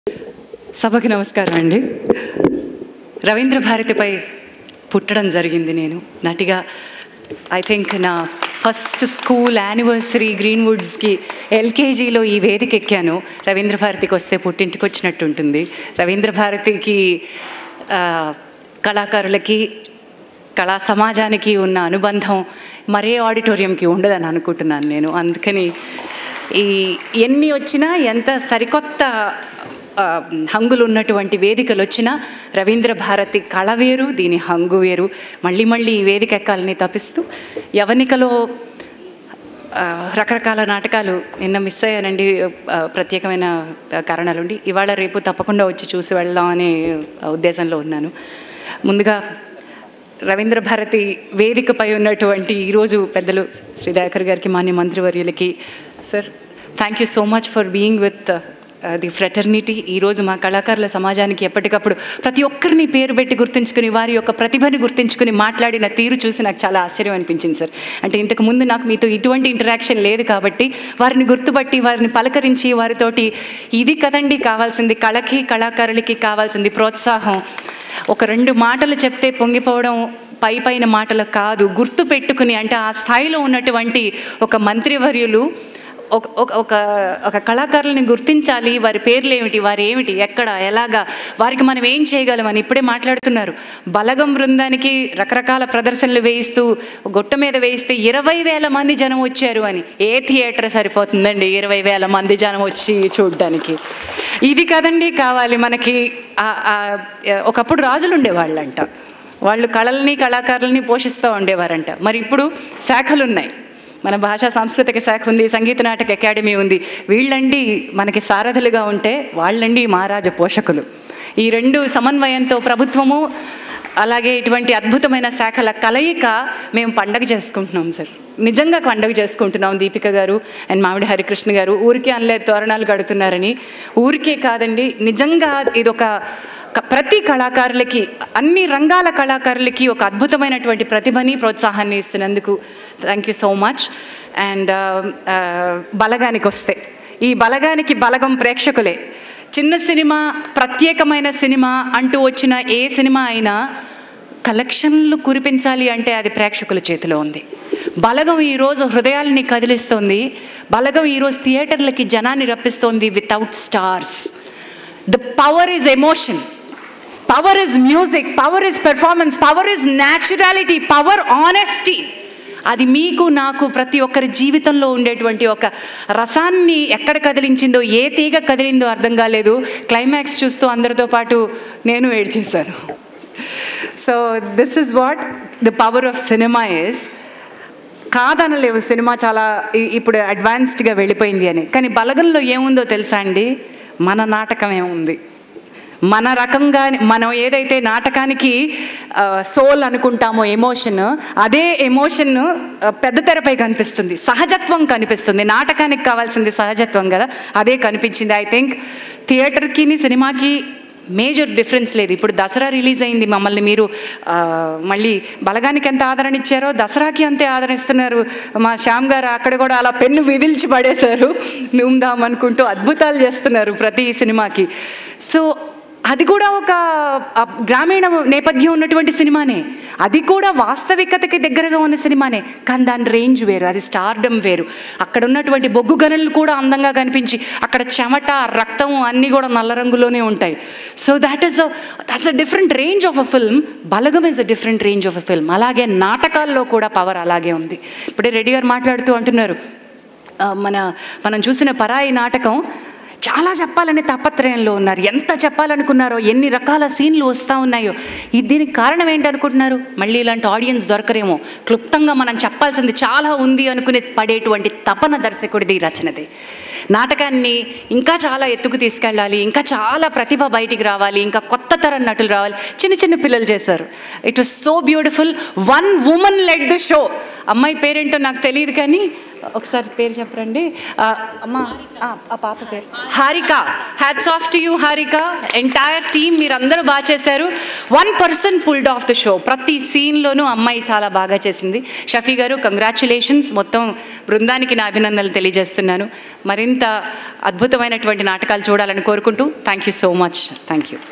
సభకి నమస్కారం అండి రవీంద్ర భారతిపై పుట్టడం జరిగింది నేను నటిగా ఐ థింక్ నా ఫస్ట్ స్కూల్ యానివర్సరీ గ్రీన్వుడ్స్కి ఎల్కేజీలో ఈ వేదిక ఎక్కాను రవీంద్ర భారతికి వస్తే పుట్టింటికి వచ్చినట్టు ఉంటుంది రవీంద్ర భారతికి ఆ, కళాకారులకి కళా సమాజానికి ఉన్న అనుబంధం మరే ఆడిటోరియంకి ఉండదని అనుకుంటున్నాను నేను అందుకని ఈ ఎన్ని వచ్చినా ఎంత సరికొత్త ఆ, హంగులు ఉన్నటువంటి వేదికలు వచ్చినా రవీంద్ర భారతి కళ వేరు దీని హంగు వేరు మళ్ళీ మళ్ళీ ఈ వేదిక ఎక్కాలని తప్పిస్తూ యవనికలో ఆ, రకరకాల నాటకాలు నిన్న మిస్ అయ్యానండి ఆ, ప్రత్యేకమైన కారణాలుండి ఇవాళ రేపు తప్పకుండా వచ్చి చూసి వెళ్దాం అనే ఉద్దేశంలో ఉన్నాను ముందుగా రవీంద్ర భారతి వేదికపై ఉన్నటువంటి ఈరోజు పెద్దలు శ్రీ దయాకర్ గారికి మాన్య మంత్రివర్యులకి sir thank you so much for being with the fraternity ఈరోజు మా కళాకారుల సమాజానికి ఎప్పటికప్పుడు ప్రతి ఒక్కరిని పేరు పెట్టి గుర్తుంచుకుని వారి యొక్క ప్రతిభని గుర్తుంచుకుని మాట్లాడిన తీరు చూసి నాకు చాలా ఆశ్చర్యం అనిపించింది సార్ అంటే ఇంతకు ముందు నాకు మీతో ఇటువంటి ఇంటరాక్షన్ లేదు కాబట్టి వారిని గుర్తుపట్టి వారిని పలకరించి వారితోటి ఇది కదండి కావాల్సింది కళకి కళాకారులకి కావాల్సింది ప్రోత్సాహం ఒక రెండు మాటలు చెప్తే పొంగిపోవడం పై పైన మాటలు కాదు గుర్తు పెట్టుకుని అంటే ఆ స్థాయిలో ఉన్నటువంటి ఒక మంత్రివర్యులు ఒక ఒక ఒక ఒక కళాకారులని గుర్తించాలి వారి పేర్లు ఏమిటి వారు ఏమిటి ఎక్కడ ఎలాగా వారికి మనం ఏం చేయగలమని ఇప్పుడే మాట్లాడుతున్నారు బలగం బృందానికి రకరకాల ప్రదర్శనలు వేయిస్తూ గొట్ట మీద వేయిస్తే ఇరవై వేల మంది జనం వచ్చారు అని ఏ థియేటర్ సరిపోతుందండి ఇరవై వేల మంది జనం వచ్చి చూడడానికి ఇది కదండి కావాలి మనకి ఆ- ఆ, ఒకప్పుడు రాజులు ఉండేవాళ్ళంట వాళ్ళు కళల్ని కళాకారుల్ని పోషిస్తూ ఉండేవారంట మరి ఇప్పుడు శాఖలు ఉన్నాయి మన భాషా సాంస్కృతిక శాఖ ఉంది సంగీత నాటక అకాడమీ ఉంది వీళ్ళండి మనకి సారథులుగా ఉంటే వాళ్ళండి మహారాజ పోషకులు ఈ రెండు సమన్వయంతో ప్రభుత్వము అలాగే ఇటువంటి అద్భుతమైన శాఖల కలయిక మేము పండగ చేసుకుంటున్నాం సార్ నిజంగా పండగ చేసుకుంటున్నాం దీపిక గారు అండ్ మామిడి హరికృష్ణ గారు ఊరికే అనలే తోరణాలు కడుతున్నారని ఊరికే కాదండి నిజంగా ఇదొక క- ప్రతి కళాకారులకి అన్ని రంగాల కళాకారులకి ఒక అద్భుతమైనటువంటి ప్రతిభని ప్రోత్సాహాన్ని ఇస్తున్నందుకు thank you so much and బలగానికి వస్తే ఈ బలగానికి బలగం ప్రేక్షకులే చిన్న సినిమా ప్రత్యేకమైన సినిమా అంటూ వచ్చిన ఏ సినిమా అయినా కలెక్షన్లు కురిపించాలి అంటే అది ప్రేక్షకుల చేతిలో ఉంది బలగం ఈరోజు హృదయాల్ని కదిలిస్తోంది బలగం ఈరోజు థియేటర్లకి జనాన్ని రప్పిస్తోంది without stars the power is emotion power is music power is performance power is naturality power honesty అది మీకు నాకు ప్రతి ఒక్కరి జీవితంలో ఉండేటువంటి ఒక రసాన్ని ఎక్కడ కదిలించిందో ఏ తీగ కదిలిందో అర్థం కాలేదు క్లైమాక్స్ చూస్తూ అందరితో పాటు నేను ఏడ్చేశాను so this is what the power of cinema is కాదనలేవు సినిమా చాలా ఇ- ఇప్పుడు అడ్వాన్స్డ్గా వెళ్ళిపోయింది అని కానీ బలగంలో ఏముందో తెలుసా అండి మన నాటకం ఏముంది మన రకంగా మనం ఏదైతే నాటకానికి సోల్ అనుకుంటామో ఎమోషన్ అదే ఎమోషన్ పెద్ద తెరపై కనిపిస్తుంది సహజత్వం కనిపిస్తుంది నాటకానికి కావాల్సింది సహజత్వం కదా అదే కనిపించింది ఐ థింక్ థియేటర్కి సినిమాకి మేజర్ డిఫరెన్స్ లేదు ఇప్పుడు దసరా రిలీజ్ అయింది మమ్మల్ని మీరు ఆ, మళ్ళీ బలగానికి ఎంత ఆదరణ ఇచ్చారో దసరాకి అంతే ఆదరిస్తున్నారు మా శ్యామ్ గారు అక్కడ కూడా అలా పెన్ను విదిల్చి పడేశారు నూమ్దాం అనుకుంటూ అద్భుతాలు చేస్తున్నారు ప్రతి సినిమాకి సో అది కూడా ఒక ఆ, గ్రామీణ నేపథ్యం ఉన్నటువంటి సినిమానే అది కూడా వాస్తవికతకి దగ్గరగా ఉన్న సినిమానే కానీ దాని రేంజ్ వేరు అది స్టార్డమ్ వేరు అక్కడ ఉన్నటువంటి బొగ్గు గనులు కూడా అందంగా కనిపించి అక్కడ చెమట రక్తం అన్నీ కూడా నల్ల రంగులోనే ఉంటాయి so that is that's a different range of a film Balagam is a different range of a film అలాగే నాటకాల్లో కూడా పవర్ అలాగే ఉంది ఇప్పుడే రెడ్డి గారు మాట్లాడుతూ అంటున్నారు ఆ, మన మనం చూసిన పరాయి నాటకం చాలా చెప్పాలనే తాపత్రయంలో ఉన్నారు ఎంత చెప్పాలనుకున్నారో ఎన్ని రకాల సీన్లు వస్తూ ఉన్నాయో ఇది దీనికి కారణం ఏంటనుకుంటున్నారు మళ్ళీ ఇలాంటి ఆడియన్స్ దొరకరేమో క్లుప్తంగా మనం చెప్పాల్సింది చాలా ఉంది అనుకుని పడేటువంటి తపన దర్శకుడిది ఈ రచనది నాటకాన్ని ఇంకా చాలా ఎత్తుకు తీసుకెళ్ళాలి ఇంకా చాలా ప్రతిభ బయటికి రావాలి ఇంకా కొత్త తరం నటులు రావాలి చిన్న చిన్న పిల్లలు చేశారు it was so beautiful one woman led the show అమ్మాయి పేరేంటో నాకు తెలియదు కానీ ఒకసారి పేరు చెప్పరండి ఆ, అమ్మ ఆ, ఆ పాప పేరు Harika hats off to you Harika entire team మీరందరూ బాగా చేశారు one person pulled off the show ప్రతి సీన్లోనూ అమ్మాయి చాలా బాగా చేసింది షఫీ గారు కంగ్రాచులేషన్స్ మొత్తం బృందానికి నా అభినందనలు తెలియజేస్తున్నాను మరింత అద్భుతమైనటువంటి నాటకాలు చూడాలని కోరుకుంటూ thank you so much thank you